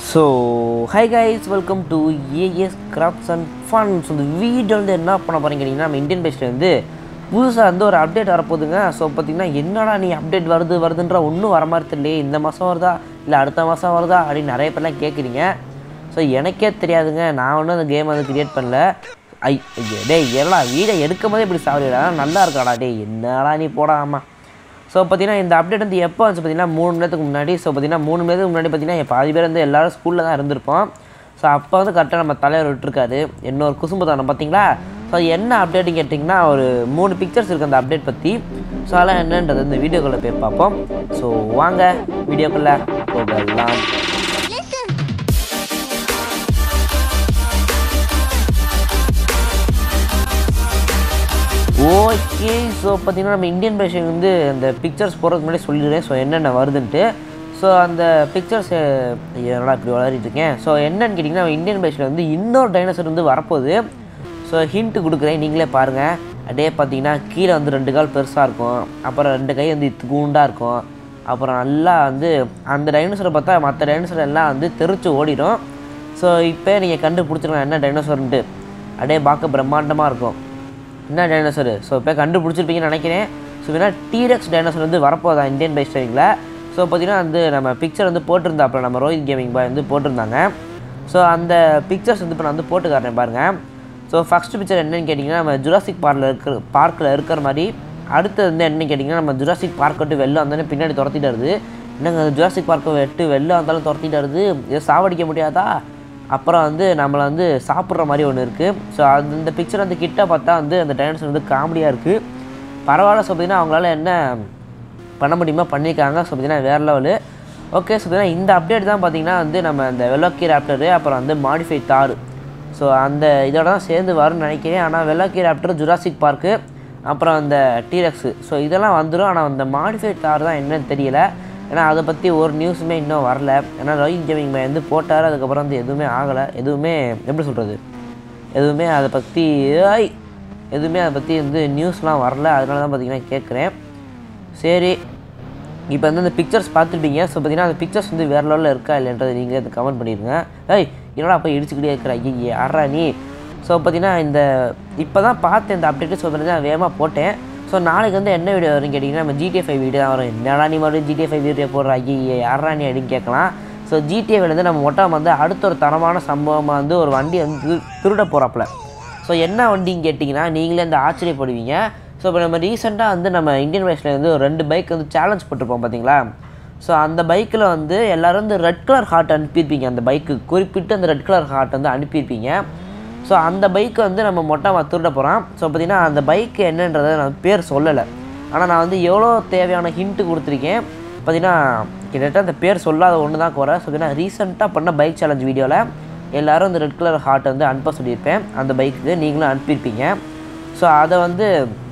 so hi guys welcome to AS crafts and funs இந்த video வந்து என்ன பண்ண போகிறீங்க கேட்டிங்கன்னா நம்ம இந்தியன் பேஸ்டில் வந்து புதுசாக வந்து ஒரு அப்டேட் வரப்போகுதுங்க ஸோ பார்த்தீங்கன்னா என்னடா நீ அப்டேட் வருது வருதுன்ற ஒன்றும் வர மாதிரி தெரியலையே இந்த மாதம் வருதா இல்லை அடுத்த மாதம் வருதா அப்படின்னு நிறைய பேர்லாம் கேட்குறீங்க ஸோ எனக்கே தெரியாதுங்க நான் ஒன்றும் அந்த கேம் வந்து கிரியேட் பண்ணல ஐ ஐயோ, டேய் எல்லாம் வீடை எடுக்கும் போதே இப்படி சாவடிடா நல்லா இருக்காடா டேய் என்னடா நீ போடாமா ஸோ பார்த்தீங்கன்னா இந்த அப்டேட் வந்து எப்போ வந்துச்சு பார்த்தீங்கன்னா மூணு மணி நேரத்துக்கு முன்னாடி ஸோ பார்த்தீங்கன்னா மூணு மணி நேரத்துக்கு முன்னாடி பார்த்தீங்கன்னா பாதி பேர் வந்து எல்லாரும் ஸ்கூலில் தான் இருந்திருப்போம் ஸோ அப்போ வந்து கரெக்டாக நம்ம தலைவர் விட்டுருக்காரு இன்னொரு குசும்புதானம் பார்த்தீங்களா ஸோ என்ன அப்டேட்டுன்னு கேட்டிங்கன்னா ஒரு மூணு பிக்சர்ஸ் இருக்குது அந்த அப்டேட் பற்றி ஸோ அதெல்லாம் என்னன்றது இந்த வீடியோக்குள்ளே போய் பார்ப்போம் ஸோ வாங்க வீடியோக்குள்ளே போகலாம் ஓகே ஸோ பார்த்தீங்கன்னா நம்ம இந்தியன் பேஷன் வந்து அந்த பிக்சர்ஸ் போடுறதுக்கு முன்னாடி சொல்லிடுறேன் ஸோ என்னென்ன வருதுன்ட்டு ஸோ அந்த பிக்சர்ஸ் என்னடா இப்படி வளரிட்டு இருக்கேன் ஸோ என்னன்னு கேட்டிங்கன்னா நம்ம இந்தியன் பேஷனில் வந்து இன்னொரு டைனோசர் வந்து வரப்போகுது ஸோ ஹிண்ட்டு கொடுக்குறேன் நீங்களே பாருங்கள் அப்படியே பார்த்தீங்கன்னா கீழே வந்து ரெண்டு கால் பெருசாக இருக்கும் அப்புறம் ரெண்டு கை வந்து குண்டாக இருக்கும் அப்புறம் நல்லா வந்து அந்த டைனோசரை பார்த்தா மற்ற டைனோசர் எல்லாம் வந்து தெரிச்சு ஓடிடும் ஸோ இப்போ நீங்கள் கண்டுபிடிச்சிருக்கலாம் என்ன டைனோசர்ன்ட்டு அப்படியே பார்க்க பிரம்மாண்டமாக இருக்கும் என்ன டைனோசர் ஸோ இப்போ கண்டுபிடிச்சிருப்பீங்கன்னு நினைக்கிறேன் ஸோ வேணா டீரெக்ஸ் டைனோசர் வந்து வரப்போதா இந்தியன் பைக் ஸ்டைலில் ஸோ பார்த்தீங்கன்னா வந்து நம்ம பிக்சர் வந்து போட்டிருந்தாப்புல நம்ம ரோஹித் கேமிங் பாய் வந்து போட்டிருந்தாங்க ஸோ அந்த பிக்சர்ஸ் வந்து இப்போ நான் வந்து போட்டு காட்டுறேன் பாருங்கள் ஸோ ஃபஸ்ட்டு பிக்சர் என்னன்னு கேட்டிங்கன்னா நம்ம ஜுராசிக் பார்க்கில் இருக்கிற பார்க்கில் இருக்கிற மாதிரி அடுத்தது வந்து என்னன்னு கேட்டிங்கன்னா நம்ம ஜுராசிக் பார்க் விட்டு வெளில வந்தோடனே பின்னாடி துரத்திட்டு வருது என்னங்க ஜுராசிக் பார்க்கை விட்டு வெளில வந்தாலும் துரத்திட்டு வருது இதை சாவடிக்க முடியாதா அப்புறம் வந்து நம்மளை வந்து சாப்பிட்ற மாதிரி ஒன்று இருக்குது ஸோ அது இந்த பிக்சர் வந்து கிட்ட பார்த்தா வந்து அந்த டைனோசர் வந்து காமெடியாக இருக்குது பரவாயில்ல ஸோ பார்த்தீங்கன்னா அவங்களால என்ன பண்ண முடியுமா பண்ணியிருக்காங்க ஸோ பார்த்தீங்கன்னா வேறு லெவலு ஓகே ஸோ பார்த்தீங்கன்னா இந்த அப்டேட் தான் பார்த்தீங்கன்னா வந்து நம்ம இந்த வெள்ளோக்கி ராப்டரு அப்புறம் வந்து மாடிஃபை தார் ஸோ அந்த இதோட தான் சேர்ந்து வரும்னு நினைக்கிறேன் ஆனால் வெள்ளோக்கி ராப்டர் ஜுராசிக் பார்க்கு அப்புறம் அந்த டீரக்ஸு ஸோ இதெல்லாம் வந்துடும் ஆனால் அந்த மாடிஃபை தார் தான் என்னன்னு தெரியல ஏன்னா அதை பற்றி ஒரு நியூஸுமே இன்னும் வரல ஏன்னா ரோஹித் கேமிங் மை வந்து போட்டார் அதுக்கப்புறம் வந்து எதுவுமே ஆகலை எதுவுமே எப்படி சொல்கிறது எதுவுமே அதை பற்றி ஐய், எதுவுமே அதை பற்றி வந்து நியூஸ்லாம் வரல அதனால தான் பார்த்தீங்கன்னா கேட்குறேன் சரி இப்போ வந்து அந்த பிக்சர்ஸ் பார்த்துருப்பீங்க ஸோ பார்த்தீங்கன்னா அந்த பிக்சர்ஸ் வந்து வேறு லெவலில் இருக்கா இல்லைன்றதை நீங்களே அதை கமெண்ட் பண்ணிடுங்க ஏய் என்னடா போய் இடிச்சுக்கிட்டே இருக்கிற ஐயே யாரா நீ ஸோ பார்த்தீங்கன்னா இந்த இப்போ தான் பார்த்தேன் இந்த அப்டேட்டு ஸோ பார்த்தீங்கன்னா வேகமாக போட்டேன் ஸோ நாளைக்கு வந்து என்ன வீடியோ வரும்னு கேட்டிங்கன்னா நம்ம ஜிடிஏ ஃபைவ் வீடியோ தான் வரும் என்னடா நீ மறுபடியும் ஜிடிஏ ஃபைவ் வீடியோ போடுற ஐயே யாரா நீ அப்படின்னு கேட்கலாம் ஸோ ஜிடிஏவிலேருந்து நம்ம மொட்டை வந்து அடுத்த ஒரு தரமான சம்பவமாக வந்து ஒரு வண்டி வந்து திரு- திருட போகிறாப்புல ஸோ என்ன வண்டின்னு கேட்டிங்கன்னா நீங்களே அந்த ஆச்சரியப்படுவீங்க ஸோ இப்போ நம்ம ரீசெண்டாக வந்து நம்ம இந்தியன் பைக்ஸில் வந்து ஒரு ரெண்டு பைக் வந்து சேலஞ்ச் போட்டிருப்போம் பார்த்தீங்களா ஸோ அந்த பைக்கில் வந்து எல்லோரும் வந்து ரெட் கலர் ஹார்ட் அனுப்பியிருப்பீங்க அந்த பைக்கு குறிப்பிட்டு அந்த ரெட் கலர் ஹார்ட் வந்து அனுப்பியிருப்பீங்க ஸோ அந்த பைக்கை வந்து நம்ம மொட்டை திருட போகிறோம் ஸோ பார்த்தீங்கன்னா அந்த பைக்கு என்னன்றதை நான் பேர் சொல்லலை ஆனால் நான் வந்து எவ்வளோ தேவையான ஹிண்ட்டு கொடுத்துருக்கேன் பார்த்தீங்கன்னா கிட்டத்தட்ட அந்த பேர் சொல்லாத ஒன்று தான் குறை ஸோ பார்த்தீங்கன்னா ரீசெண்டாக பண்ண பைக் சேலஞ்ச் வீடியோவில் எல்லாரும் அந்த ரெட் கலர் ஹார்ட் வந்து அனுப்ப சொல்லியிருப்பேன் அந்த பைக்குக்கு நீங்களும் அனுப்பியிருப்பீங்க ஸோ அதை வந்து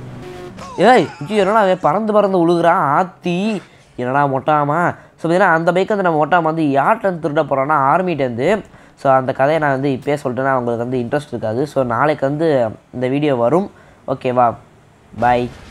ஏய் ஐயோ என்னடா அவன் பறந்து பறந்து உழுகுறான் ஆத்தி என்னடா மொட்டாமா ஸோ பார்த்தீங்கன்னா அந்த பைக் வந்து நம்ம மொட்டாம வந்து யார்கிட்ட திருட போகிறோன்னா ஆர்மிட்டேருந்து ஸோ அந்த கதையை நான் வந்து இப்போயே சொல்லிட்டேன்னா அவங்களுக்கு வந்து இன்ட்ரெஸ்ட் இருக்காது ஸோ நாளைக்கு வந்து இந்த வீடியோ வரும் ஓகேவா பாய்